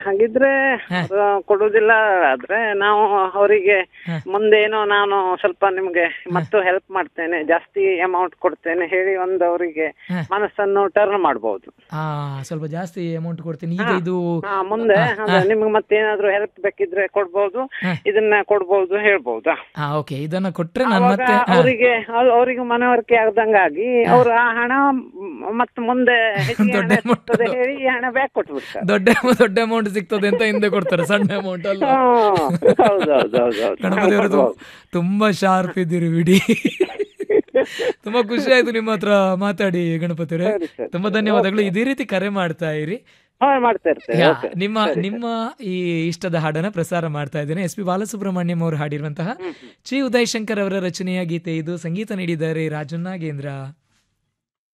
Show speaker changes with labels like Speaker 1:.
Speaker 1: ಹಾಗಿದ್ರೆ ಅವ್ರು ಕೊಡುದಿಲ್ಲ ಆದ್ರೆ ನಾವು ಅವರಿಗೆ ಮುಂದೆ ಏನೋ ನಾನು ಸ್ವಲ್ಪ ನಿಮ್ಗೆ ಮತ್ತು ಹೆಲ್ಪ್ ಮಾಡ್ತೇನೆ ಜಾಸ್ತಿ ಅಮೌಂಟ್ ಕೊಡ್ತೇನೆ ಹೇಳಿ ಒಂದು ಅವರಿಗೆ ಮನಸ್ಸನ್ನು ಟರ್ನ್ ಮಾಡಬಹುದು
Speaker 2: ಆ ಸ್ವಲ್ಪ ಜಾಸ್ತಿ ಅಮೌಂಟ್ ಕೊಡ್ತೀನಿ ಈಗ ಇದು
Speaker 1: ಹಾ ಮುಂದೆ ಅದೇ ನಿಮ್ಗೆ ಮತ್ತೇನಾದ್ರೂ ಹೆಲ್ಪ್ ಬೇಕಿದ್ರೆ ಕೊಡ್ಬೋದು ಇದನ್ನ ಕೊಡ್ಬೋದು ಹೇಳ್ಬೋದಾ
Speaker 2: ಹಾ ಓಕೆ ಇದನ್ನ ಕೊಟ್ರೆ ನಾನು
Speaker 1: ಅವಾಗ
Speaker 2: ಮತ್ತೆ ಹಾ,
Speaker 1: ಅವರಿಗೆ ಅವರಿಗೆ ಮನವರಿಕೆ ಆಗ್ದಂಗಾಗಿ ಅವ್ರು ಆ ಹಣ ಮತ್ತೆ ಮುಂದೆ ಹೆಚ್ಚಿಗೆ ಹಣ ಸಿಗ್ತದೆ ಹೇಳಿ ಈ ಹಣ ಬ್ಯಾಕ್ ಕೊಟ್ಬಿಡ್ತಾರೆ
Speaker 2: ದೊಡ್ಡ ದೊಡ್ಡ ಅಮೌಂಟ್ ಸಿಗ್ತದೆ ಅಂತ ಹಿಂದೆ ಕೊಡ್ತಾರೆ ಸಣ್ಣ ಅಮೌಂಟ್ ಅಲ್ಲ
Speaker 1: ಹಾ, ಹೌದೌದೌದೌದು
Speaker 2: ಗಣಪತಿ ಅವರು ತು- ತುಂಬಾ ಶಾರ್ಪ್ ಇದ್ದೀರಿ ಬಿಡಿ ತುಂಬಾ ಖುಷಿ ಆಯ್ತು ನಿಮ್ಮ ಹತ್ರ ಮಾತಾಡಿ ಗಣಪತಿ ಅವರೇ
Speaker 1: ಸರಿ, ಸರಿ.
Speaker 2: ತುಂಬಾ ಧನ್ಯವಾದಗಳು ಇದೇ ರೀತಿ ಕರೆ ಮಾಡ್ತಾ ಇರಿ
Speaker 1: ಹಾ ಮಾಡ್ತಾ ಇರ್ತೇವೆ
Speaker 2: ಯಾ,
Speaker 1: ಓಕೆ
Speaker 2: ನಿಮ್ಮ ನಿಮ್ಮ ಈ ಇಷ್ಟದ ಹಾಡನ್ನ ಪ್ರಸಾರ ಮಾಡ್ತಾ ಇದ್ದೇನೆ ಎಸ್ ಪಿ ಬಾಲಸುಬ್ರಹ್ಮಣ್ಯಂ ಅವರು ಹಾಡಿರುವಂತಹ ಚಿ ಉದಯ್ ಶಂಕರ್ ಅವರ ರಚನೆಯ ಗೀತೆ ಇದು ಸಂಗೀತ ನೀಡಿದ್ದಾರೆ ರಾಜನ್ ನಾಗೇಂದ್ರ